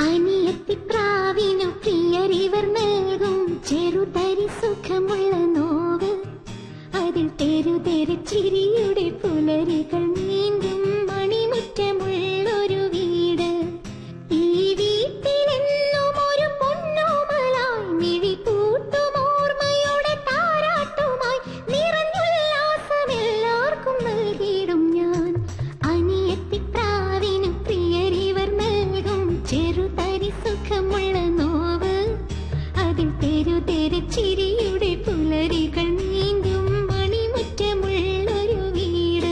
അനിയത്തിപ്രാവിനു പ്രിയരിവർ നൽകും ചെറുതരി സുഖമുള്ള നോവ് അതിൽ തെരുതെരു ചിരിയുടെ പുലരികൾ നീന്തും മണിമുറ്റമുള്ളൊരു വീട് ഈ വീട്ടിലെന്നും ഒരു പൊന്നോമലായി മിഴി പൂട്ടുമോർമ്മയുടെ താരാട്ടുമായി നിറഞ്ഞുല്ലാസം എല്ലാവർക്കും നൽകിയിടും ഞാൻ അനിയത്തിപ്രാവിനു പ്രിയരിവർ നൽകും ചെറുതരി സുഖമുള്ള നോവ് അതിൽ തെരുതെരു ചിരിയുടെ പുലരികൾ നീന്തും മണിമുറ്റമുള്ളൊരു വീട്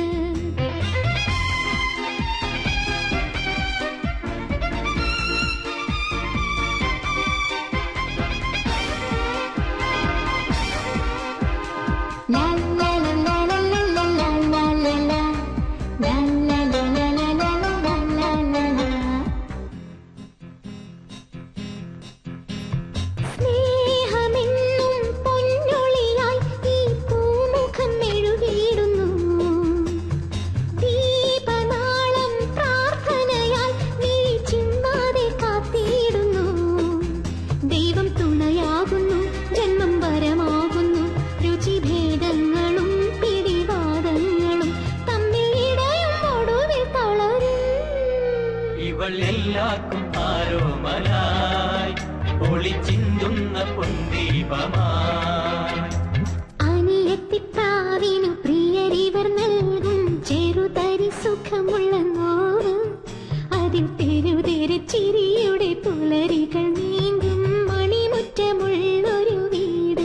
La la la la la la la la la la la. La la la la la la la la la la la. സ്നേഹമെന്നും പൊന്നൊളിയായി ഈ പൂമുഖം മെഴുകിയിടുന്നു ദീപനാളം പ്രാർത്ഥനയായി നീ ചിമ്മാതെ കാത്തിയിടുന്നു ദൈവം തുണയാകുന്നു ജന്മം വരമാകുന്നു രുചിഭേദങ്ങളും പിടിവാദങ്ങളും തമ്മിൽ ഇടയും ഒടുവിൽ തളരും ഇവൾ എല്ലാവർക്കും ആരോമലായി ഒളിച്ചിന്തുന്ന പൊന്തീപമായി അനിയത്തിപ്രാവിനു പ്രിയരിവർ നൽകും ചെറുതരി സുഖമുള്ള നോവ് അതിൽ തെരുതെരു ചിരിയുടെ പുലരികൾ നീന്തും മണിമുറ്റമുള്ളൊരു വീട്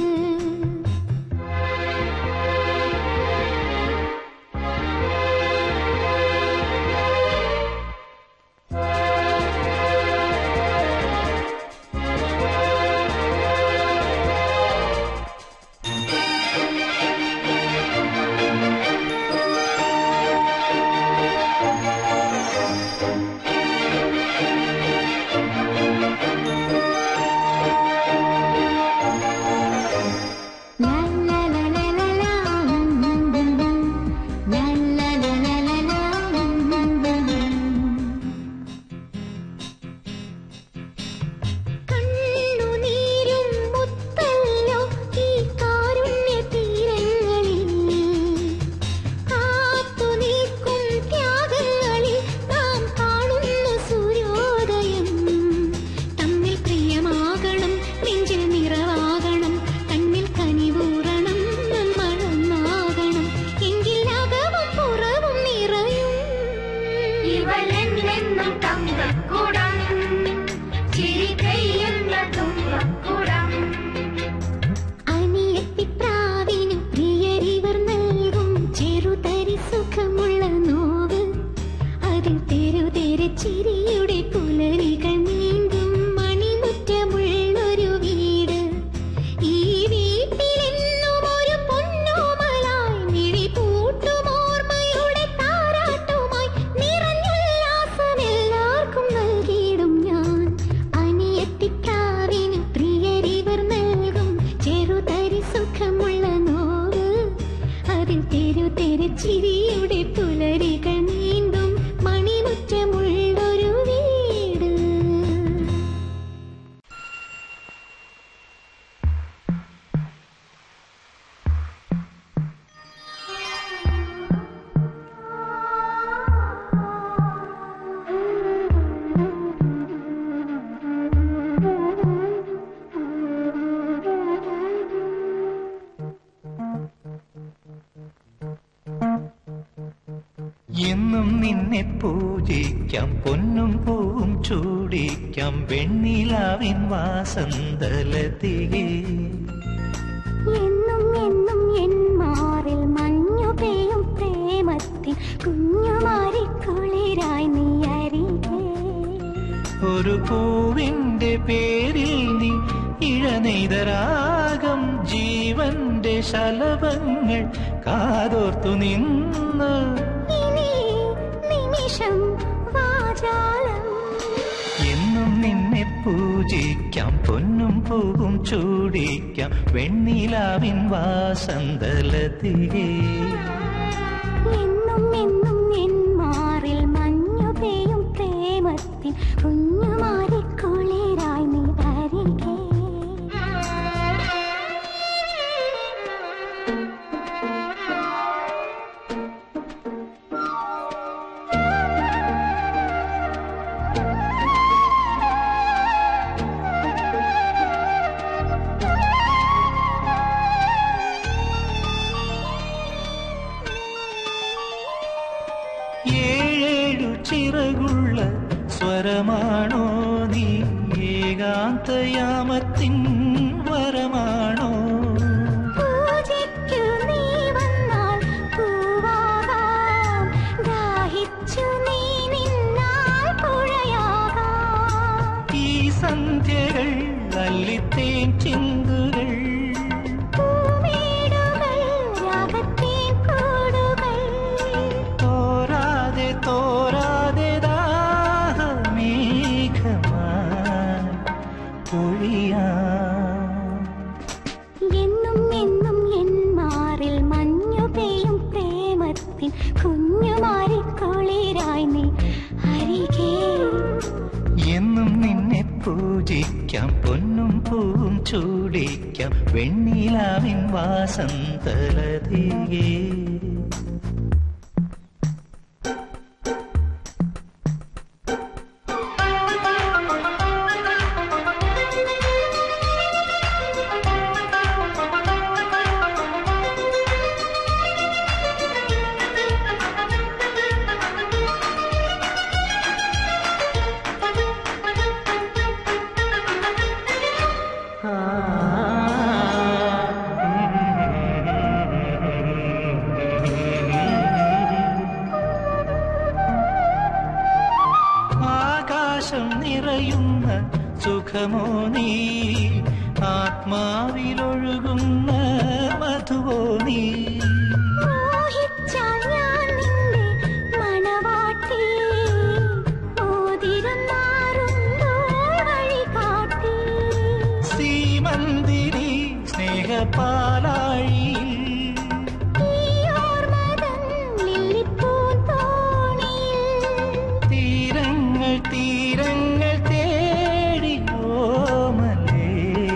La la la la la la. La la la la la la. കണ്ണുനീരും മുത്തല്ലോ ഈ കാരുണ്യ തീരങ്ങളിൽ കാത്തു നിൽക്കും ത്യാഗങ്ങളിൽ നാം കാണുന്ന സൂര്യോദയം തമ്മിൽ പ്രിയമാകണം നെഞ്ചിൽ നിറവാകണം കണ്ണിൽ കനിവൂറണം നന്മഴന്നാകണം എങ്കിൽ അകവും പുറവും നിറയും ഇവളെന്നെന്നും തങ്കക്കുടം ചിരി പെയ്യുന്ന തുമ്പക്കുടം അനിയത്തിപ്രാവിനു പ്രിയരിവർ നൽകും ചെറുതരി സുഖമുള്ള നോവ് അതിൽ തെരുതെരു ചിരിയുടെ പുലരികൾ നീന്തും മണിമുറ്റമുള്ളൊരു വീട് ഈ വീട്ടിലെന്നും ഒരു പൊന്നോമലായി മിഴി പൂട്ടുമോർമ്മയുടെ താരാട്ടുമായി നിറഞ്ഞുല്ലാസം എല്ലാവർക്കും നൽകിയിടും ഞാൻ അനിയത്തിപ്രാവിനു പ്രിയരിവർ നൽകും ചെറുതരി സുഖമുള്ള നോവ് അതിൽ തെരു തെരു ചിരിയുടെ പുലരികൾ നീന്തും മണിമുറ്റമുള്ളൊരു വീട് എന്നും നിന്നെ പൂജിക്കാം പൊന്നും പൂവും ചൂടിക്കാം വെണ്ണിലാവിൻ വാസന്തലതികേ എന്നും എന്നും എൻ മാറിൽ മഞ്ഞു പെയ്യും പ്രേമത്തിൽ കുഞ്ഞുമാരി കുളിരായി നീ അരികെ ഒരു പൂവിന്റെ പേരിൽ നീ ഇഴനെയ്തരാഗം ജീവന്റെ ശലഭങ്ങൾ കാതോർത്തു നിന്ന് ഇനി നിമിഷം വാചാലം എന്നും നിന്നെ പൂജിക്കാം പൊന്നും പൂവും ചൂടിക്കാം വെണ്ണിലാവിൻ വാസന്തലതികേ എന്നും എന്നും എൻ മാറിൽ മഞ്ഞു പെയ്യും പ്രേമത്തിൽ കുഞ്ഞുമാരി ചിറകുള്ള സ്വരമാണോ നീ ഏകാന്തയാമത്തിൻ വരമാണോ പൂജിക്കു നീ വന്നാൽ പൂവാകാം ദാഹിച്ചു നീ നിന്നാൽ പുഴയാകാം ഈ സന്ധ്യകൾ അല്ലിത്തേൻ ചിന്തുകൾ പൂമേടുകൾ രാഗത്തേൻ കൂടുകൾ തോരാതെ തോരാതെ ദാഹമേഘമായി പൊഴിയാം എന്നും എന്നും എൻ മാറിൽ മഞ്ഞു പെയ്യും പ്രേമത്തിൻ കുഞ്ഞുമാരി കുളിരായി നീ അരികേ എന്നും നിന്നെ പൂജിക്കാം പൊന്നും പൂവും ചൂടിക്കാം വെണ്ണിലാവിൻ വാസന്തലതികേ ആകാശം നിറയുന്ന സുഖമോ നീ ആത്മാവിലൊഴുകുന്ന മധുവോ നീ മോഹിച്ചാൽ ഞാൻ നിന്റെ മണവാട്ടി മോതിരുന്നാറുമ്പോൾ വഴി കാട്ടി ശ്രീമന്ദിരി സ്നേഹപാലാഴി ഈ ഓർമ്മതൻ ലില്ലിപ്പൂന്തോണിയിൽ തീരങ്ങൾ തീരങ്ങൾ തേടി ഓമലേ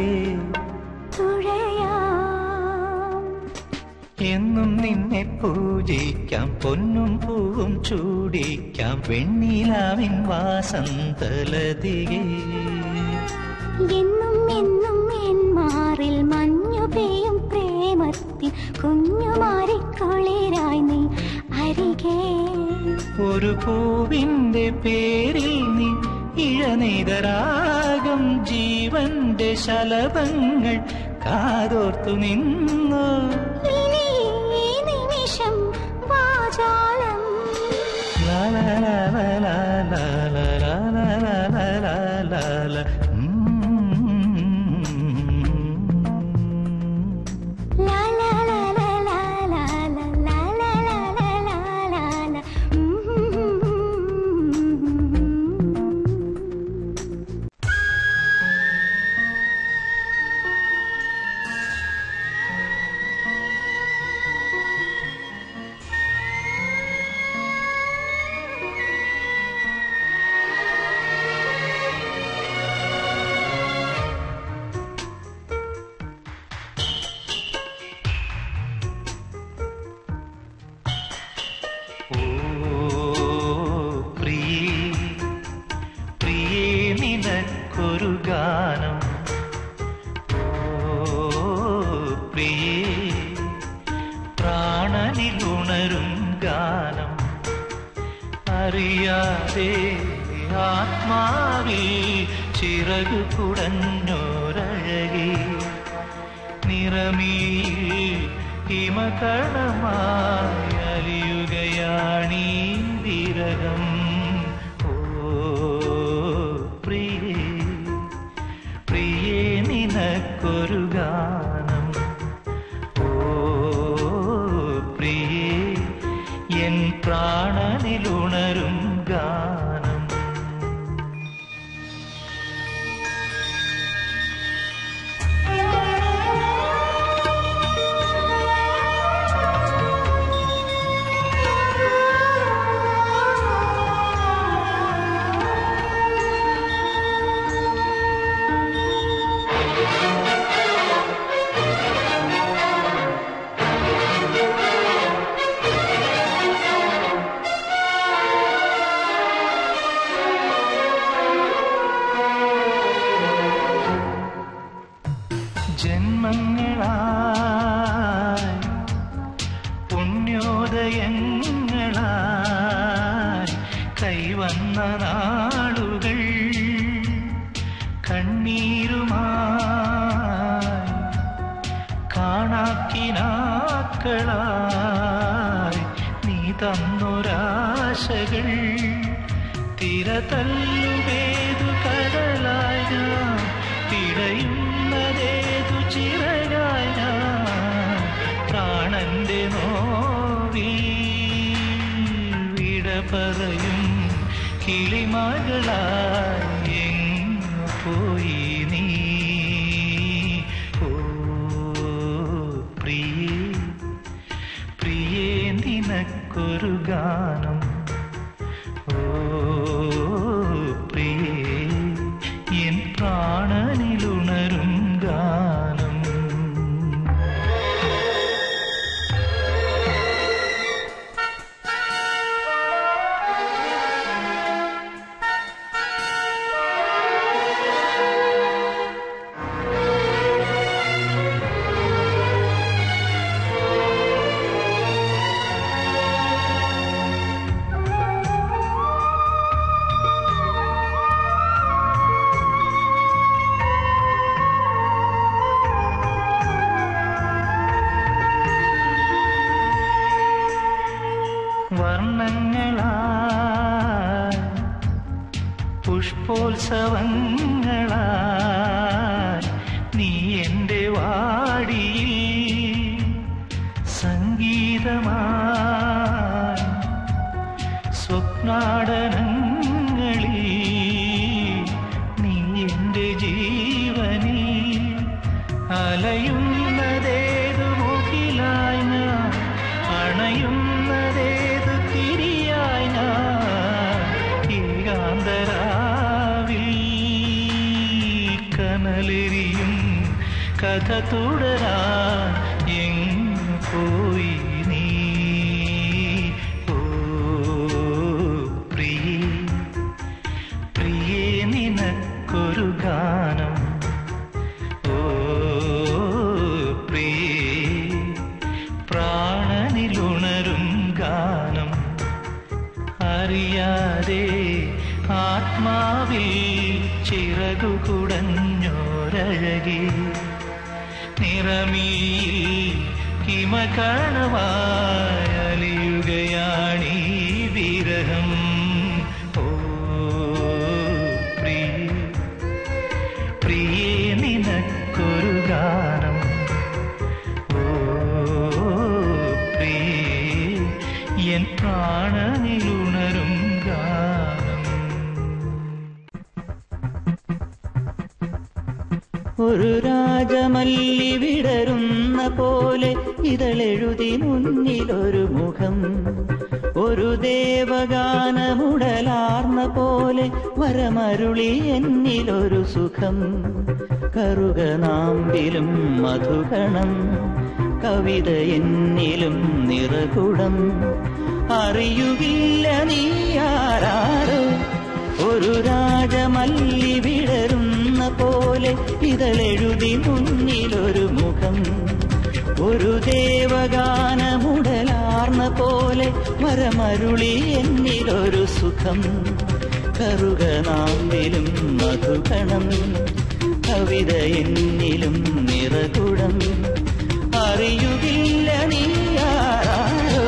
തുഴയാം എന്നും നിന്നെ പൂജിക്കാം പൊന്നും പൂവും ചൂടിക്കാം വെണ്ണിലാവിൻ വാസന്തലതികേ എന്നും എന്നും എൻ മാറിൽ മഞ്ഞു പെയ്യും പ്രേമത്തിൽ കുഞ്ഞുമാരി കുളിരായി നീ അരികേ ഒരു പൂവിന്റെ പേരിൽ നീ ഇഴനെയ്തരാഗം ജീവന്റെ ശലഭങ്ങൾ കാതോർത്തു നിന്നു ഇനി ഈ നിമിഷം വാചാലം ലാലാലാലാലാലാലാലാലാലാ. ഉം. ലാ ലാ ലാ ലാ ലാ ലാ ലാ ലാ ലാ ലാ ലാ ലാ ലാ. ഓ പ്രിയേ പ്രിയേ നിനക്കൊരു ഗാനം ഓ പ്രിയേ പ്രാണനിലുണരും ഗാനം അറിയാതെ ആത്മാവിൽ ചിറകു കുടഞ്ഞോരഴകി നിറമീ ഹിമകണമായി അലിയുകയാണീ വിരകം ഓ പ്രിയേ പ്രിയേ നിനക്കൊരു ഗാനം ഓ പ്രിയേ എൻ പ്രാണനിലുണരും ഗാനം ലാ കൈവന്ന നാളുകൾ കണ്ണീരുമായി കാണാക്കിനാക്കളായി നീ തന്നൊരാശകൾ തിര തല്ലുവേതു കടലായ ഞാൻ പിടയുന്നതേതു ചിറകായ ഞാൻ പ്രാണന്റെ നോവിൽ വിട പറയും കിളിമകളായി എങ്ങു പോയി നീ ഓ പ്രിയേ പ്രിയേ നിനക്കൊരു ഗാനം ഓ പ്രിയേ എൻ പ്രാണനിലുണരും ഗാനം വർണ്ണങ്ങളായി പുഷ്പോത്സവങ്ങളായി നീ എൻ്റെ വാടിയിൽ സംഗീതമായി സ്വപ്നാടനങ്ങളിൽ നീ എൻ്റെ ജീവനിൽ അലയുന്നതേതു മുകിലായി ഞാൻ അണയുന്നതേതു തിരിയായി ഞാൻ ഏകാന്തരാവിൽ കനലെരിയും കഥ തുടരാൻ എങ്ങു പോയി നീ ഓ പ്രിയേ പ്രിയേ നിനക്കൊരു ഗാനം ഓ പ്രിയേ പ്രാണനിലുണരും ഗാനം അറിയാതെ ആത്മാവിൽ ചിറകു കുടഞ്ഞോരഴകി നിറമീയിൽ ഹിമകണമായി അലിയുകയാണീ വിരഹം ഓ പ്രിയ പ്രിയേ നിനക്കൊരു ഗാനം ഓ പ്രിയേ എൻ പ്രാണനിലുണരും ഗാനം ഒരു രാജമല്ലി വിടരുന്ന പോലെ ഇതളെഴുതി മുന്നിലൊരു മുഖം ഒരു ദേവഗാനമുടലാർന്ന പോലെ വരമരുളി എന്നിലൊരു സുഖം കറുകനാമ്പിലും മധുകണം കവിത എന്നിലും നിറകുടം അറിയുകില്ല നീ ആരാരോ ഒരു രാജമല്ലി വിടരുന്ന പോലെ ഇതളെഴുതി മുന്നിലൊരു മുഖം ഒരു ദേവഗാനമുടലാർന്ന പോലെ വരമരുളി എന്നിലൊരു സുഖം കറുകനാമ്പിലും മധുകണം കവിത എന്നിലും നിറകുടം അറിയുകില്ല നീ ആരാരോ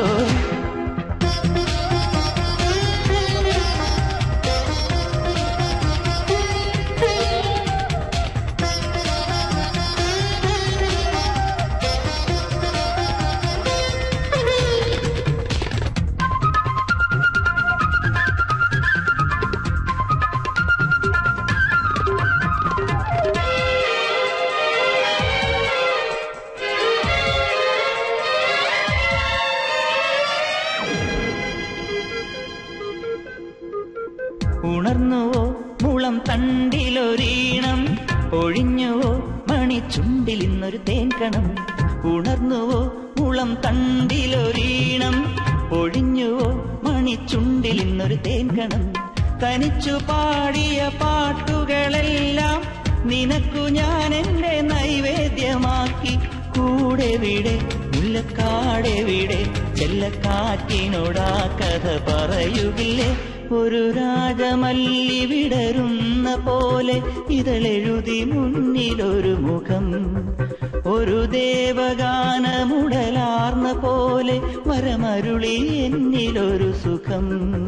ഉണർന്നുവോ മുളം തണ്ടിലൊരീണം ഒഴിഞ്ഞുവോ മണിച്ചുണ്ടിൽ ഇന്നൊരു തേൻകണം ഉണർന്നുവോ മുളം തണ്ടിലൊരീണം ഒഴിഞ്ഞുവോ മണിച്ചുണ്ടിൽ ഇന്നൊരു തേൻകണം തനിച്ചു പാടിയ പാട്ടുകളെല്ലാം നിനക്കു ഞാൻ എന്റെ നൈവേദ്യമാക്കി കൂടെ വിടെ മുല്ലക്കാടെ വിടെ ചെല്ലക്കാറ്റിനോടാ കഥ പറയുകില്ലേ ഒരു രാജമല്ലി വിടരുന്ന പോലെ ഇതളെഴുതി മുന്നിലൊരു മുഖം ഒരു ദേവഗാനമുടലാർന്ന പോലെ വരമരുളി എന്നിലൊരു സുഖം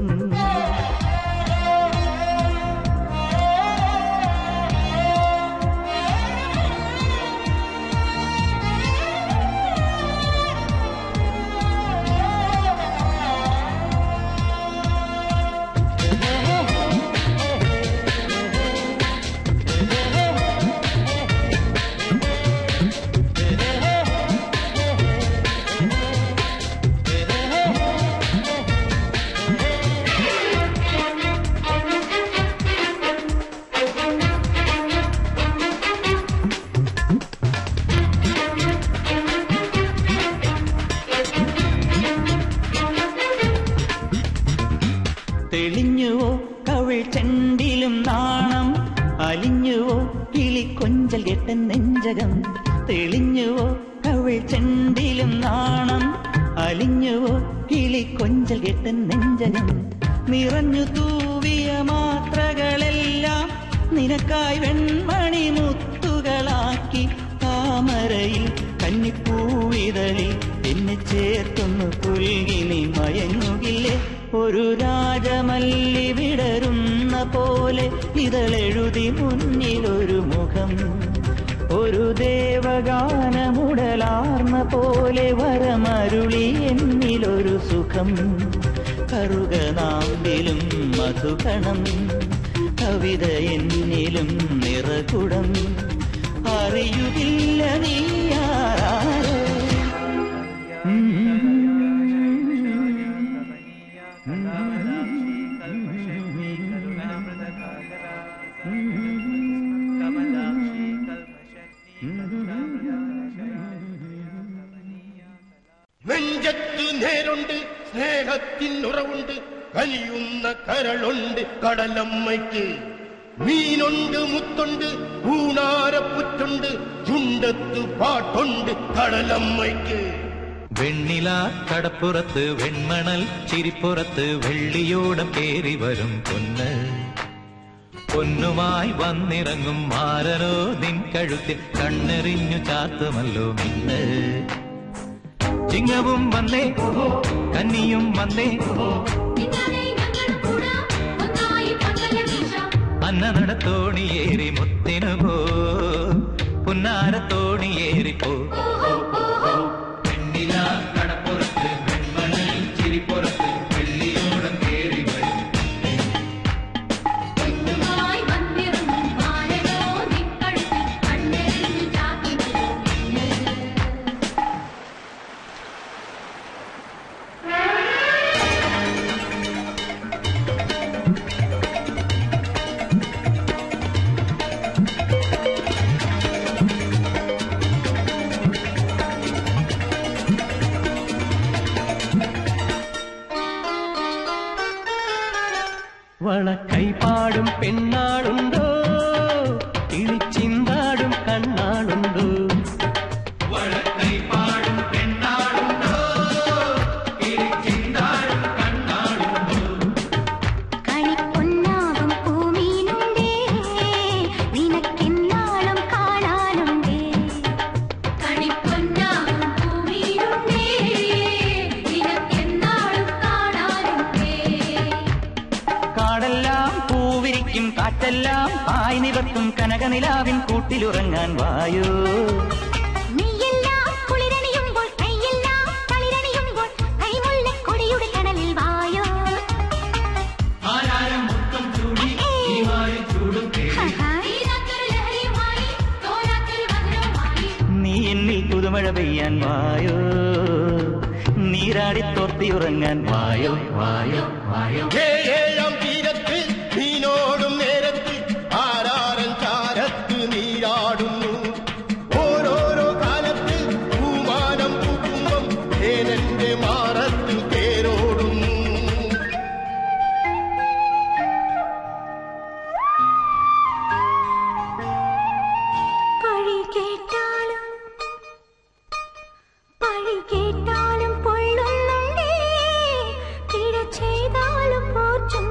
തെളിഞ്ഞുവോ കവിൾ ചെണ്ടിലും നാണം അലിഞ്ഞുവോ കിളിക്കൊഞ്ചൽ കെട്ടൻ നെഞ്ചകം തെളിഞ്ഞുവോ കവിൾ ചെണ്ടിലും നാണം അലിഞ്ഞുവോ കിളിക്കൊഞ്ചൽ കെട്ടൻ നെഞ്ചകം നിറഞ്ഞു തൂവിയ മാത്രകളെല്ലാം നിനക്കായി വെൺമണി മുത്തുകളാക്കി താമരയിൽ കന്നിപ്പൂവിതളിൽ എന്നെ ചേർത്തൊന്നു പുൽകി നീ മയങ്ങുകില്ലേ ഒരു രാജമല്ലി വിടരുന്ന പോലെ ഇതളെഴുതി മുന്നിലൊരു മുഖം ഒരു ദേവഗാനമുടലാർന്ന പോലെ വരമരുളി എന്നിലൊരു സുഖം കറുകനാമ്പിലും മധുകണം കവിത എന്നിലും നിറകുടം അറിയുകില്ല നീയാരോ നെഞ്ചത്ത് നേരുണ്ട് സ്നേഹത്തിനുറവുണ്ട് കനിയുന്ന കരളുണ്ട് കടലമ്മയ്ക്ക് മീനുണ്ട് മുത്തുണ്ട് ഊണാരപ്പുറ്റുണ്ട് ചുണ്ടത്ത് പാട്ടുണ്ട് കടലമ്മയ്ക്ക് വെണ്ണില കടപ്പുറത്ത് വെൺമണൽ ചിരിപ്പുറത്ത് വെള്ളിയോടം കേറി വരും പൊന്ന് പൊന്നുമായി വന്നിറങ്ങും മാരനോ നിൻ കഴുത്തിൽ കണ്ണെറിഞ്ഞു ചാത്തുമല്ലോ മിന്ന് ചിങ്ങവും വന്നേ കന്നിയും വന്നേ ഇന്നലെ ഞങ്ങൾ കൂടാ ഒന്നായി പന്തല വീശാം അന്ന നടത്തോണിയേറി മുത്തിനു പോ പുന്നാരത്തോണിയേറി പോ വെണ്ണില കടപ്പുറത്ത് വെൺമണൽ ചിരിപ്പുറത്ത് വെള്ളിയോടം കേറി വരും ഒന്നുമായി വന്നിറങ്ങും മാനനോ നിക്കഴുത്തിൽ കണ്ണെറിഞ്ഞു ചാത്തുമല്ലോ മിന്നൽ വളക്കൈപാടും പെണ്ണാളുണ്ടോ കിളിച്ചിന്താടും കണ്ണാളുണ്ടോ കണിപ്പൊന്നാകും പൂമീനുണ്ടേ നിനക്കെന്നാളും കാണാനുണ്ടേ കണിപ്പൊന്നാകും പൂമീനുണ്ടേ നിനക്കെന്നാളും കാണാനുണ്ടേ കാടെല്ലാം പൂവിരിക്കും കാറ്റെല്ലാം ആയി നിവർത്തും കനകനിലാവിൻ കൂട്ടിലുറങ്ങാൻ വായോ നീയെല്ലാം കുളിരണിയുമ്പോൾ കൈയെല്ലാം തളിരണിയുമ്പോൾ കൈമുല്ലക്കൊടിയുടെ കടലിൽ വായോ ആഹാ. തീരാത്തൊരു ലഹരിയുമായി തോരാത്തൊരു മധുരവുമായി നീ എന്നിൽ പുതുമഴ പെയ്യാൻ വായോ നീരാടി തോർത്തിയുറങ്ങാൻ വായോ വായോ വായോ ഏഴാം തീരത്ത് നീനോടും നേരത്ത് ആരാരൻ ചാരത്ത് നീരാടുന്നു ഓരോരോ കാലത്ത് പൂമാനം പൂക്കുമ്പം തേനന്റെ മാറത്ത് തേരോടുന്നു പഴി കേട്ടാലും പഴി കേട്ടാലും പൊള്ളുന്നുണ്ടേ പിഴ ചെയ്താലും പോറ്റും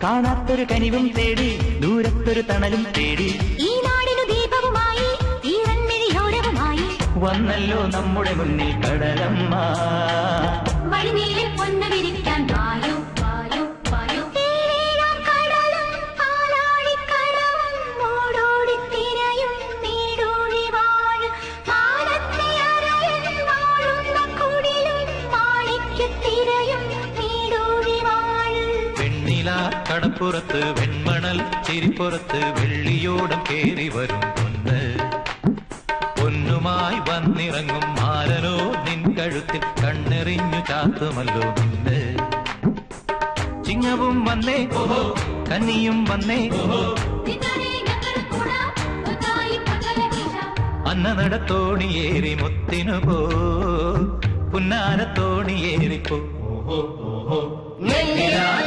കാണാത്തൊരു കനിവും തേടി ദൂരത്തൊരു തണലും തേടി ഈ നാടിനു ദീപവുമായി ഈറൻമിഴിയോരവുമായി വന്നല്ലോ നമ്മുടെ മുന്നിൽ കടലമ്മ വഴിനീളിൽ പൊന്നു വിരിക്കാൻ വായോ വായോ വായോ തീരം കടലും പാലാഴിക്കടവും മൂടോടിത്തിരയും നീടൂഴി വാഴും മാനത്തെ അരയിൽ വാഴുന്ന കുടിലും മാണിക്യത്തിരയും നീടൂഴി വാഴും വെണ്ണില കടപ്പുറത്ത് വെൺമണൽ ചിരിപ്പുറത്ത് വെള്ളിയോടം കേറി വരും പൊന്ന് പൊന്നുമായി വന്നിറങ്ങും മാരനോ നിൻ കഴുത്തിൽ കണ്ണെറിഞ്ഞു ചാത്തുമല്ലോ നിന്ന് ചിങ്ങവും വന്നേ കന്നിയും വന്നേ നിന്നനെ ഞങ്ങൾ കൂടാ ഒന്നായി പകല വീശാം അന്ന നടത്തോണിയേറി മുത്തിനു പോ പുന്നാരത്തോണിയേറിപ്പോ നെല്ലിലാ